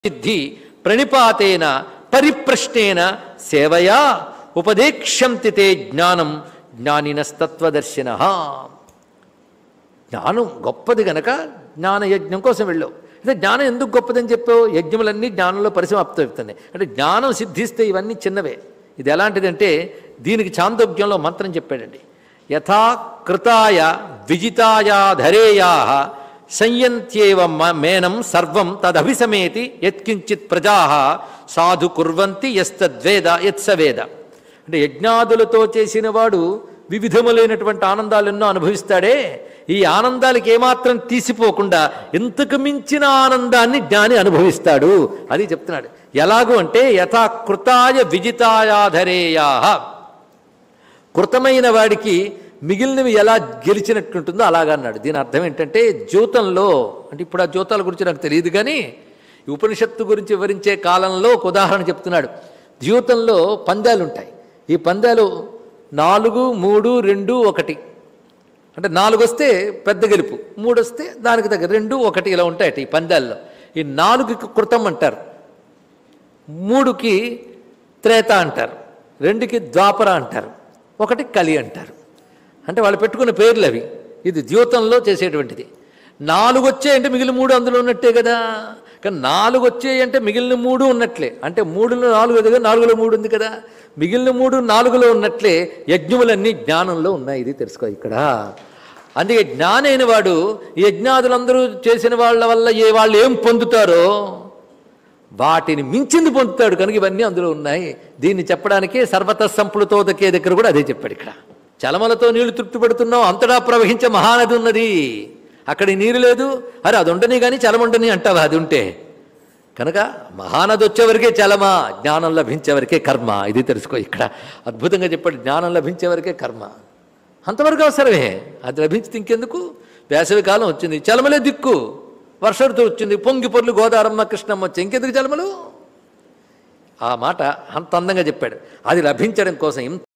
సిద్ధి ప్రణిపాతేన పరిప్రశ్నేన సేవయా ఉపదేక్ష్యంతి తే జ్ఞానం జ్ఞానినస్తత్వదర్శిన జ్ఞానం గొప్పది గనక జ్ఞాన యజ్ఞం కోసం వెళ్ళావు అంటే జ్ఞానం ఎందుకు గొప్పదని చెప్పావు యజ్ఞములన్నీ జ్ఞానంలో పరిసమాప్తమవుతున్నాయి అంటే జ్ఞానం సిద్ధిస్తే ఇవన్నీ చిన్నవే ఇది ఎలాంటిదంటే దీనికి చాందోగ్యంలో మంత్రం చెప్పాడండి యథా కృతాయ విజితాయా ధరేయా సంయంత్యేవ మ- మేనం సర్వం తదభిసమేతి యత్కించిత్ ప్రజా సాధు కుర్వంతి యస్తద్వేద యత్సవేద అంటే యజ్ఞాదులతో చేసిన వాడు వివిధములైనటువంటి ఆనందాలెన్నో అనుభవిస్తాడే ఈ ఆనందాలకి ఏమాత్రం తీసిపోకుండా ఇంతకు మించిన ఆనందాన్ని జ్ఞాని అనుభవిస్తాడు అది చెప్తున్నాడు ఎలాగూ అంటే యథా కృతాయ విజితాయాధరేయా కృతమైన వాడికి మిగిలినవి ఎలా గెలిచినట్టుంటుందో అలాగా అన్నాడు దీని అర్థం ఏంటంటే జ్యోతంలో అంటే ఇప్పుడు ఆ జ్యోతాల గురించి నాకు తెలియదు కానీ ఈ ఉపనిషత్తు గురించి వివరించే కాలంలో ఒక ఉదాహరణ చెప్తున్నాడు జ్యోతంలో పందాలు ఉంటాయి ఈ పందాలు నాలుగు మూడు రెండు ఒకటి అంటే నాలుగు వస్తే పెద్ద గెలుపు మూడు వస్తే దానికి తగ్గ రెండు ఒకటి ఇలా ఉంటాయట ఈ పందాల్లో ఈ నాలుగుకి కృతం అంటారు మూడుకి త్రేత అంటారు రెండుకి ద్వాపర అంటారు ఒకటి కలి అంటారు అంటే వాళ్ళు పెట్టుకున్న పేర్లు అవి ఇది ద్యూతంలో చేసేటువంటిది నాలుగు వచ్చాయంటే మిగిలిన మూడు అందులో ఉన్నట్టే కదా కానీ నాలుగు వచ్చాయంటే మిగిలిన మూడు ఉన్నట్లే అంటే మూడులో నాలుగు ఉంది కదా నాలుగులో మూడు ఉంది కదా మిగిలిన మూడు నాలుగులో ఉన్నట్లే యజ్ఞములన్నీ జ్ఞానంలో ఉన్నాయి ఇది తెలుసుకో ఇక్కడ అందుకే జ్ఞానైన వాడు ఈ యజ్ఞాదులందరూ చేసిన వాళ్ళ వల్ల ఏ వాళ్ళు ఏం పొందుతారో వాటిని మించింది పొందుతాడు కనుక ఇవన్నీ అందులో ఉన్నాయి దీన్ని చెప్పడానికే సర్వత సంప్లుతోదకే దగ్గర కూడా అదే చెప్పాడు ఇక్కడ చలమలతో నీళ్లు తృప్తి పడుతున్నావు అంతటా ప్రవహించే మహానది ఉన్నది అక్కడ ఈ నీరు లేదు అరే అది ఉండని కానీ చలముండని అంటావా అది ఉంటే కనుక మహానది వచ్చేవరకే చలమా జ్ఞానం లభించేవరకే కర్మ ఇది తెలుసుకో ఇక్కడ అద్భుతంగా చెప్పాడు జ్ఞానం లభించేవరకే కర్మ అంతవరకు అవసరమే అది లభించితే ఇంకెందుకు వేసవి కాలం వచ్చింది చలమలే దిక్కు వర్ష ఋతువు వచ్చింది పొంగి పొర్లు గోదారమ్మ కృష్ణమ్మ వచ్చి ఇంకెందుకు చలమలు ఆ మాట అంత అందంగా చెప్పాడు అది లభించడం కోసం ఇంత